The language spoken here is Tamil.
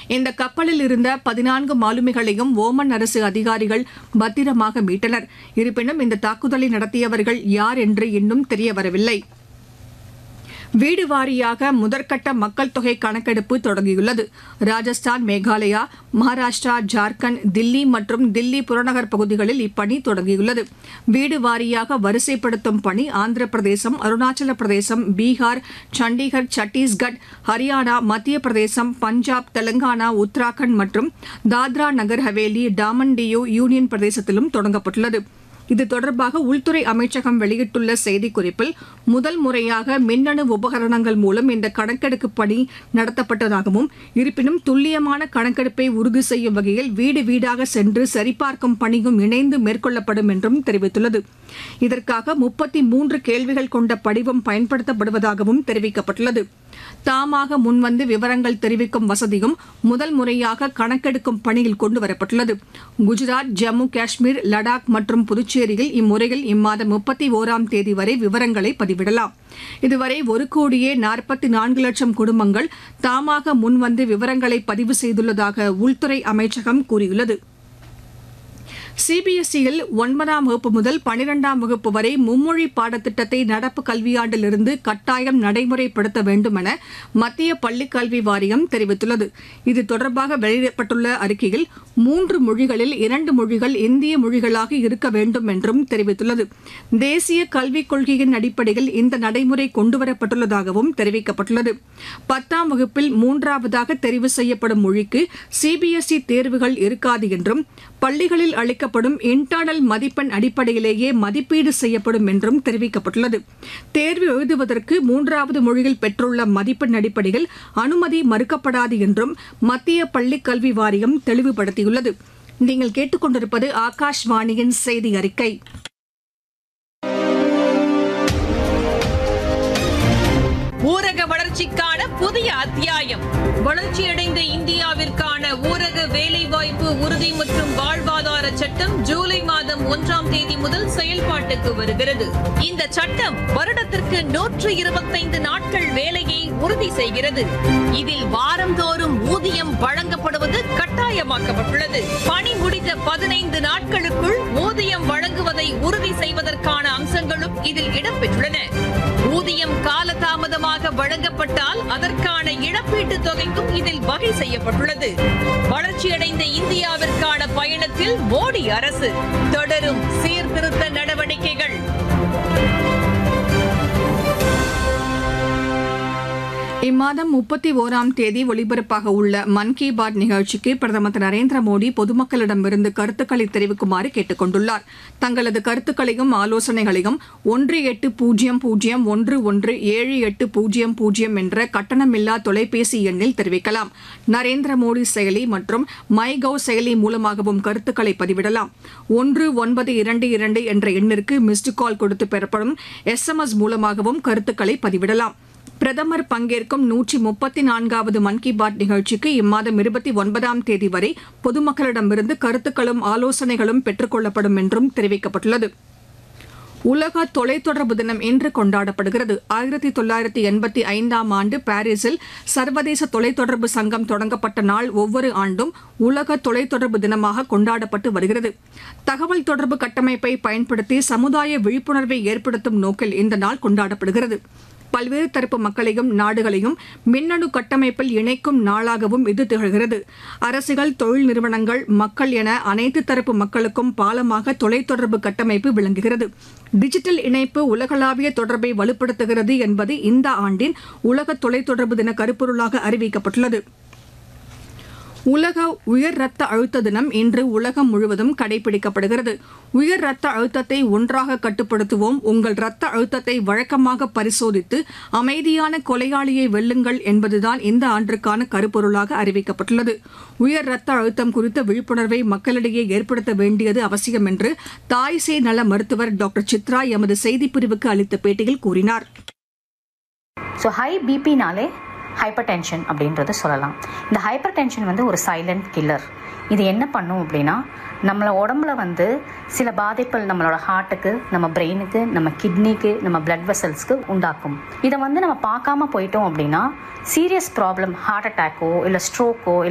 இந்த கப்பலில் இருந்த பதினான்கு மாலுமிகளையும் ஓமன் அரசு அதிகாரிகள் பத்திரமாக மீட்டனர் இருப்பினும் இந்த தாக்குதலை நடத்தியவர்கள் யார் என்று இன்னும் தெரியவரவில்லை வீடு வாரியாக முதற்கட்ட மக்கள் தொகை கணக்கெடுப்பு தொடங்கியுள்ளது ராஜஸ்தான் மேகாலயா மகாராஷ்டிரா ஜார்க்கண்ட் தில்லி மற்றும் தில்லி புறநகர் பகுதிகளில் இப்பணி தொடங்கியுள்ளது வீடு வாரியாக வரிசைப்படுத்தும் பணி ஆந்திர பிரதேசம் அருணாச்சல பிரதேசம் பீகார் சண்டிகர் சத்தீஸ்கட் ஹரியானா மத்திய பிரதேசம் பஞ்சாப் தெலங்கானா உத்தராகண்ட் மற்றும் தாத்ரா நகர் ஹவேலி டாமன் டியூ யூனியன் பிரதேசத்திலும் தொடங்கப்பட்டுள்ளது இது தொடர்பாக உள்துறை அமைச்சகம் வெளியிட்டுள்ள செய்திக்குறிப்பில் முதல் முறையாக மின்னணு உபகரணங்கள் மூலம் இந்த கணக்கெடுப்பு பணி நடத்தப்பட்டதாகவும் இருப்பினும் துல்லியமான கணக்கெடுப்பை உறுதி செய்யும் வகையில் வீடு வீடாக சென்று சரிபார்க்கும் பணியும் இணைந்து மேற்கொள்ளப்படும் என்றும் தெரிவித்துள்ளது இதற்காக முப்பத்தி மூன்று கேள்விகள் கொண்ட படிவம் பயன்படுத்தப்படுவதாகவும் தெரிவிக்கப்பட்டுள்ளது தாமாக முன்வந்து விவரங்கள் தெரிவிக்கும் வசதியும் முதல் முறையாக கணக்கெடுக்கும் பணியில் கொண்டுவரப்பட்டுள்ளது குஜராத் ஜம்மு காஷ்மீர் லடாக் மற்றும் புதுச்சேரியில் இம்முறையில் இம்மாதம் முப்பத்தி ஓராம் தேதி வரை விவரங்களை பதிவிடலாம் இதுவரை ஒரு கோடியே நாற்பத்தி நான்கு லட்சம் குடும்பங்கள் தாமாக முன்வந்து விவரங்களை பதிவு செய்துள்ளதாக உள்துறை அமைச்சகம் கூறியுள்ளது சிபிஎஸ்இயில் ஒன்பதாம் வகுப்பு முதல் பனிரெண்டாம் வகுப்பு வரை மும்மொழி பாடத்திட்டத்தை நடப்பு கல்வியாண்டிலிருந்து கட்டாயம் நடைமுறைப்படுத்த வேண்டும் என மத்திய பள்ளிக் கல்வி வாரியம் தெரிவித்துள்ளது இது தொடர்பாக வெளியிடப்பட்டுள்ள அறிக்கையில் மூன்று மொழிகளில் இரண்டு மொழிகள் இந்திய மொழிகளாக இருக்க வேண்டும் என்றும் தெரிவித்துள்ளது தேசிய கல்விக் கொள்கையின் அடிப்படையில் இந்த நடைமுறை கொண்டுவரப்பட்டுள்ளதாகவும் தெரிவிக்கப்பட்டுள்ளது பத்தாம் வகுப்பில் மூன்றாவதாக தெரிவு செய்யப்படும் மொழிக்கு சிபிஎஸ்இ தேர்வுகள் இருக்காது என்றும் பள்ளிகளில் அளிக்கப்படும் இன்டர்னல் மதிப்பெண் அடிப்படையிலேயே மதிப்பீடு செய்யப்படும் என்றும் தெரிவிக்கப்பட்டுள்ளது தேர்வு எழுதுவதற்கு மூன்றாவது மொழியில் பெற்றுள்ள மதிப்பெண் அடிப்படையில் அனுமதி மறுக்கப்படாது என்றும் மத்திய பள்ளிக் கல்வி வாரியம் தெளிவுபடுத்தியுள்ளது நீங்கள் கேட்டுக்கொண்டிருப்பது ஆகாஷ்வாணியின் செய்தி அறிக்கை ஊரக வளர்ச்சிக்கான புதிய அத்தியாயம் வளர்ச்சியடைந்த இந்தியாவிற்கான ஊரக வேலைவாய்ப்பு உறுதி மற்றும் வாழ்வாதார சட்டம் ஜூலை மாதம் ஒன்றாம் தேதி முதல் செயல்பாட்டுக்கு வருகிறது இந்த சட்டம் வருடத்திற்கு நூற்று இருபத்தைந்து நாட்கள் வேலையை உறுதி செய்கிறது இதில் வாரந்தோறும் ஊதியம் வழங்கப்படுவது கட்டாயமாக்கப்பட்டுள்ளது பணி முடிந்த பதினைந்து நாட்களுக்குள் ஊதியம் வழங்குவதை உறுதி செய்வதற்கான அம்சங்களும் இதில் இடம்பெற்றுள்ளன ஊதியம் காலதாமதமாக வழங்கப்பட்டால் அதற்கான இழப்பீட்டுத் தொகைக்கும் இதில் வகை செய்யப்பட்டுள்ளது வளர்ச்சியடைந்த இந்தியாவிற்கான பயணத்தில் மோடி அரசு தொடரும் சீர்திருத்த நடவடிக்கைகள் இம்மாதம் முப்பத்தி ஓராம் தேதி ஒலிபரப்பாக உள்ள மன் கி பாத் நிகழ்ச்சிக்கு பிரதமர் திரு நரேந்திர மோடி பொதுமக்களிடமிருந்து கருத்துக்களை தெரிவிக்குமாறு கேட்டுக் கொண்டுள்ளார் தங்களது கருத்துக்களையும் ஆலோசனைகளையும் ஒன்று எட்டு பூஜ்ஜியம் பூஜ்ஜியம் ஒன்று ஒன்று ஏழு எட்டு பூஜ்ஜியம் பூஜ்ஜியம் என்ற கட்டணமில்லா தொலைபேசி எண்ணில் தெரிவிக்கலாம் நரேந்திர மோடி செயலி மற்றும் மை கவ் செயலி மூலமாகவும் கருத்துக்களை பதிவிடலாம் ஒன்று ஒன்பது இரண்டு இரண்டு என்ற எண்ணிற்கு மிஸ்டு கால் கொடுத்து பெறப்படும் எஸ்எம்எஸ் மூலமாகவும் கருத்துக்களை பதிவிடலாம் பிரதமர் பங்கேற்கும் நூற்றி முப்பத்தி நான்காவது மன் கி பாத் நிகழ்ச்சிக்கு இம்மாதம் இருபத்தி ஒன்பதாம் தேதி வரை பொதுமக்களிடமிருந்து கருத்துக்களும் ஆலோசனைகளும் பெற்றுக் கொள்ளப்படும் என்றும் தெரிவிக்கப்பட்டுள்ளது உலக தொலைத்தொடர்பு தினம் இன்று கொண்டாடப்படுகிறது ஆயிரத்தி தொள்ளாயிரத்தி எண்பத்தி ஐந்தாம் ஆண்டு பாரிஸில் சர்வதேச தொலைத்தொடர்பு சங்கம் தொடங்கப்பட்ட நாள் ஒவ்வொரு ஆண்டும் உலக தொலைத்தொடர்பு தினமாக கொண்டாடப்பட்டு வருகிறது தகவல் தொடர்பு கட்டமைப்பை பயன்படுத்தி சமுதாய விழிப்புணர்வை ஏற்படுத்தும் நோக்கில் இந்த நாள் கொண்டாடப்படுகிறது பல்வேறு தரப்பு மக்களையும் நாடுகளையும் மின்னணு கட்டமைப்பில் இணைக்கும் நாளாகவும் இது திகழ்கிறது அரசுகள் தொழில் நிறுவனங்கள் மக்கள் என அனைத்து தரப்பு மக்களுக்கும் பாலமாக தொலைத்தொடர்பு கட்டமைப்பு விளங்குகிறது டிஜிட்டல் இணைப்பு உலகளாவிய தொடர்பை வலுப்படுத்துகிறது என்பது இந்த ஆண்டின் உலக தொலைத்தொடர்பு தின கருப்பொருளாக அறிவிக்கப்பட்டுள்ளது உலக உயர் ரத்த அழுத்த தினம் இன்று உலகம் முழுவதும் கடைபிடிக்கப்படுகிறது உயர் ரத்த அழுத்தத்தை ஒன்றாக கட்டுப்படுத்துவோம் உங்கள் ரத்த அழுத்தத்தை வழக்கமாக பரிசோதித்து அமைதியான கொலையாளியை வெல்லுங்கள் என்பதுதான் இந்த ஆண்டிற்கான கருப்பொருளாக அறிவிக்கப்பட்டுள்ளது உயர் ரத்த அழுத்தம் குறித்த விழிப்புணர்வை மக்களிடையே ஏற்படுத்த வேண்டியது அவசியம் என்று தாய் சேய் நல மருத்துவர் டாக்டர் சித்ரா எமது செய்திப்பிரிவுக்கு அளித்த பேட்டியில் கூறினார் ஸோ ஹை பிபினாலே ஹைப்பர் டென்ஷன் அப்படின்றத சொல்லலாம் இந்த ஹைப்பர் டென்ஷன் வந்து ஒரு சைலண்ட் கில்லர் இது என்ன பண்ணும் அப்படின்னா நம்மள உடம்புல வந்து சில பாதிப்புகள் நம்மளோட ஹார்ட்டுக்கு நம்ம பிரெயினுக்கு நம்ம கிட்னிக்கு நம்ம பிளட் வெசல்ஸ்க்கு உண்டாக்கும் இதை வந்து நம்ம பார்க்காம போயிட்டோம் அப்படின்னா சீரியஸ் ப்ராப்ளம் ஹார்ட் அட்டாக்கோ இல்லை ஸ்ட்ரோக்கோ